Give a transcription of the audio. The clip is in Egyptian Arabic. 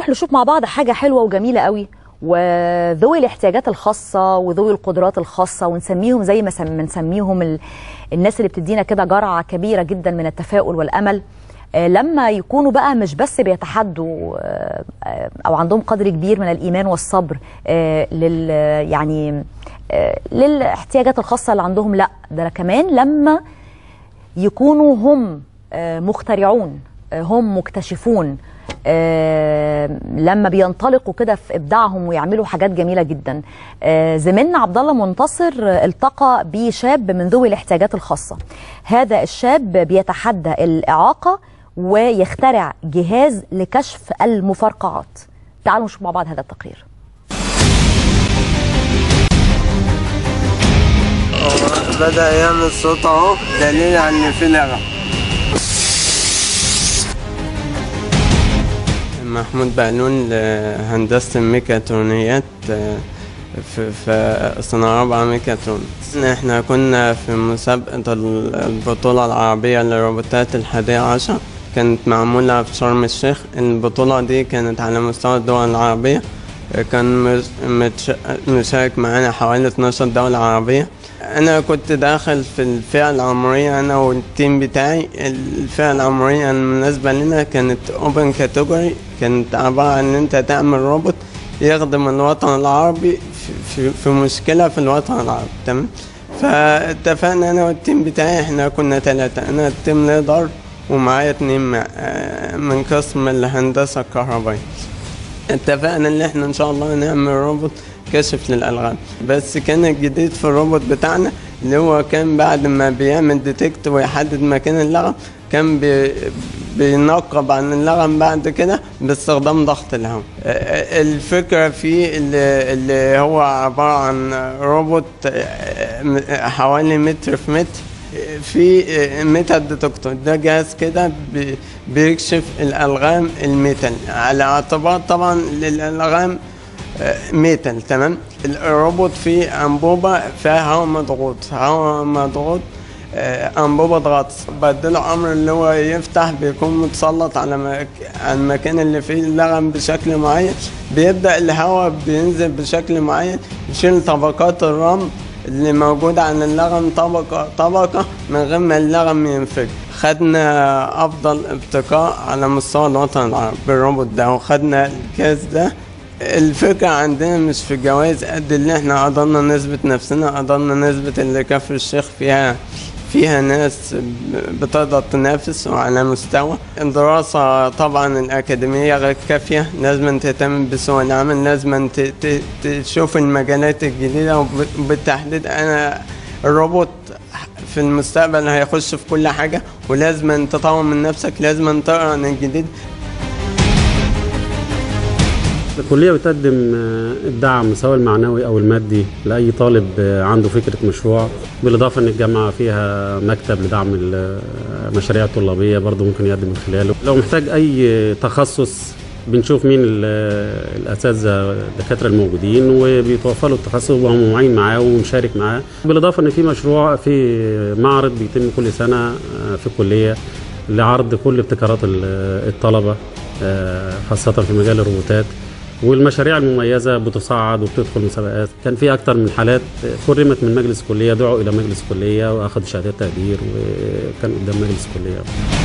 نروح نشوف مع بعض حاجة حلوة وجميلة قوي وذوي الاحتياجات الخاصة وذوي القدرات الخاصة ونسميهم زي ما سم- بنسميهم ال... الناس اللي بتدينا كده جرعة كبيرة جدا من التفاؤل والأمل آه، لما يكونوا بقى مش بس بيتحدوا آه، آه، او عندهم قدر كبير من الايمان والصبر آه، لل يعني آه، للاحتياجات الخاصه اللي عندهم لا ده كمان لما يكونوا هم آه، مخترعون آه، هم مكتشفون آه، لما بينطلقوا كده في ابداعهم ويعملوا حاجات جميله جدا آه، زميلنا عبد الله منتصر آه، التقى بشاب من ذوي الاحتياجات الخاصه هذا الشاب بيتحدى الاعاقه ويخترع جهاز لكشف المفرقعات تعالوا نشوف مع بعض هذا التقرير بدأ يعمل صوت اهو دليل على ان في لغة محمود بقلون لهندسة الميكاترونيات آه، في في سنة رابعة ميكاترون احنا كنا في مسابقة ال- البطولة العربية للروبوتات الحادية عشر كانت معمولة في شرم الشيخ البطولة دي كانت على مستوى الدول العربية كان مش- متش- مشارك معانا حوالي 12 دولة عربية أنا كنت داخل في الفئة العمرية أنا والتيم بتاعي الفئة العمرية المناسبة لنا كانت أوبن كاتيجوري كانت عبارة عن إن أنت تعمل روبوت يخدم الوطن العربي في, في, في مشكلة في الوطن العربي تمام فاتفقنا أنا والتيم بتاعي إحنا كنا ثلاثة أنا التيم ليدر ومعايا اتنين مع- آه، من قسم الهندسة الكهربائية اتفقنا ان احنا ان شاء الله نعمل روبوت كشف للالغام بس كان الجديد في الروبوت بتاعنا اللي هو كان بعد ما بيعمل ديتكت ويحدد مكان اللغم كان بي بينقب عن اللغم بعد كده باستخدام ضغط الهواء آه، الفكرة فيه اللي, اللي هو عبارة عن روبوت آه، م- حوالي متر في متر في ميتال ديتكتور ده جهاز كده بي- بيكشف الالغام الميتال على اعتبار طبعا للالغام آه، ميتال تمام الروبوت فيه انبوبه فيها هواء مضغوط هواء مضغوط آه، انبوبه ضغط بديله امر اللي هو يفتح بيكون متسلط على مك... على المكان اللي فيه اللغم بشكل معين بيبدا الهواء بينزل بشكل معين يشيل طبقات الرمل اللي موجود عن اللغم طبقة طبقة من غير ما اللغم ينفك خدنا أفضل ابتكار على مستوى الوطن العربي بالروبوت ده وخدنا الكاس ده الفكرة عندنا مش في الجوائز قد اللي احنا قدرنا نثبت نفسنا قدرنا نثبت اللي كفر الشيخ فيها فيها ناس بتقدر تنافس وعلى مستوى الدراسة طبعا الأكاديمية غير كافية لازم تهتم بسوق العمل لازم ت- ت- تشوف المجالات الجديدة وب- وبالتحديد أنا الروبوت في المستقبل هيخش في كل حاجة ولازم تطور من نفسك لازم تقرأ عن الجديد الكلية بتقدم آه، الدعم سواء المعنوي أو المادي لأي طالب آه، عنده فكرة مشروع بالإضافة أن الجامعة فيها مكتب لدعم المشاريع الطلابية برضه ممكن يقدم من خلاله لو محتاج أي تخصص بنشوف مين ال- الأساتذة الدكاترة الموجودين وبيتوفر له التخصص ومعين معاه ومشارك معاه بالإضافة أن في مشروع في معرض بيتم كل سنة آه، في الكلية لعرض كل ابتكارات ال- الطلبة آه، خاصة في مجال الروبوتات والمشاريع المميزة بتصعد وبتدخل مسابقات كان في أكتر من حالات كرمت من مجلس كلية دعوا إلى مجلس كلية وأخذوا شهادات تقدير وكان قدام مجلس كلية